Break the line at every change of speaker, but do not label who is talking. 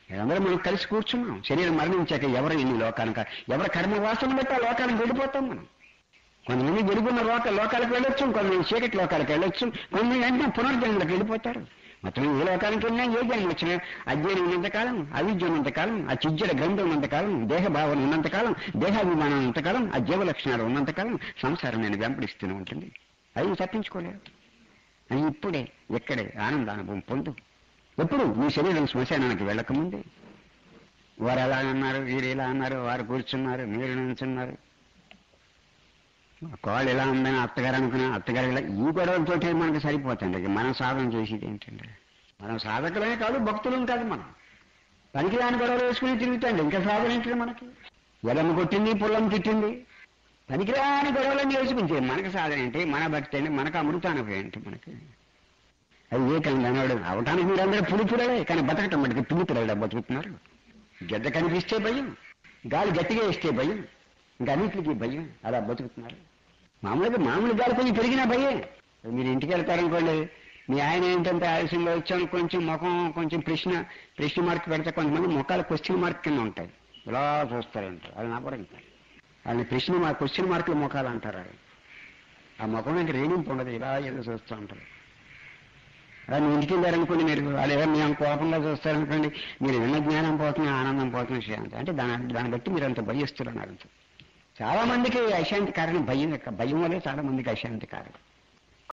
అందరం మనం కలిసి కూర్చున్నాం శరీరం మరణించాక ఎవరు ఎన్ని లోకానికి ఎవరి కర్మ వాసన బట్టి ఆ లోకానికి వెళ్ళిపోతాం మనం కొంతమంది వెలుగున్న లోక లోకాలకు వెళ్ళొచ్చు కొంతమంది చీకటి లోకాలకు వెళ్ళొచ్చు కొంతమంది వెంటనే పునర్జన్మలకు వెళ్ళిపోతారు మొత్తం ఏ లోకానికి వెళ్ళినా ఏ జన్మ వచ్చినా అజ్ఞానం ఉన్నంతకాలం అవిద్య ఉన్నంతకాలం ఆ చిజ్జడ గ్రంథం ఉన్నంతకాలం దేహ భావన ఉన్నంతకాలం దేహాభిమానం ఉన్నంతకాలం ఆ జీవ లక్షణాలు ఉన్నంతకాలం సంసారం నేను వెంపడిస్తూనే ఉంటుంది అవి తప్పించుకోలేరు అని ఇప్పుడే ఎక్కడే ఆనందానుభవం పొందు ఎప్పుడు నీ శరీరం శ్మశానానికి వెళ్ళకముందే వారు ఎలా అన్నారు వీరు ఇలా అన్నారు వారు కూర్చున్నారు మీరు నిల్చున్నారు కోళ్ళు ఎలా ఉందని అత్తగారు అనుకున్నా అత్తగారు ఇలా ఈ గొడవలతోటి మనకి సరిపోతుంది ఇక మనం సాధన చేసేది ఏంటంటే మనం సాధకులమే కాదు భక్తులం కాదు మనం పనికి దాని గొడవలు వేసుకుని తిరుగుతాండి ఇంకా సాధన ఏంటి మనకి ఎలమ్మ కొట్టింది పుల్లం తిట్టింది పనికిరాని గొడవలన్నీ వేసుకుంటే మనకి సాధన ఏంటి మన భక్తి ఏంటి మనకు అమృతానుభవం ఏంటి మనకి అది వివేకానంద అన్నాడు అవటానికి మీరందరూ పులి పిల్లలే కానీ బతకటం మటుకు పిల్లి పిల్లలు బతుకుతున్నారు గద్ద కనిపిస్తే భయం గాలి గట్టిగా వేస్తే భయం ఇంకా అన్నింటికి భయం అలా బతుకుతున్నారు మామూలుగా మామూలు గాలి కొంచెం పెరిగినా భయే మీరు ఇంటికి వెళ్తారనుకోండి మీ ఆయన ఏంటంటే ఆలస్యంగా వచ్చాను కొంచెం ముఖం కొంచెం ప్రశ్న ప్రశ్న మార్క్ పెడితే కొంతమంది ముఖాలు క్వశ్చన్ మార్క్ కింద ఉంటాయి ఇలా చూస్తారంటారు అది నా కూడా ఇంకా వాళ్ళని ప్రశ్న మార్క్ క్వశ్చన్ మార్కుల ముఖాలు అంటారు అది ఆ ముఖం ఇంకా రేణింపు ఉండదు ఇలా ఏదో చూస్తూ ఉంటారు అలా మీ ఇంటికి వెళ్ళారనుకోండి మీరు వాళ్ళు ఏదో మేము కోపంగా చూస్తారనుకోండి మీరు విన్న జ్ఞానం పోతుంది ఆనందం పోతుంది శాంతి అంటే దాని దాన్ని బట్టి మీరు అంత భయస్తున్నారు అర్థం చాలా మందికి అశాంతి కారణం భయం యొక్క భయం వల్లే చాలా మందికి అశాంతి కారణం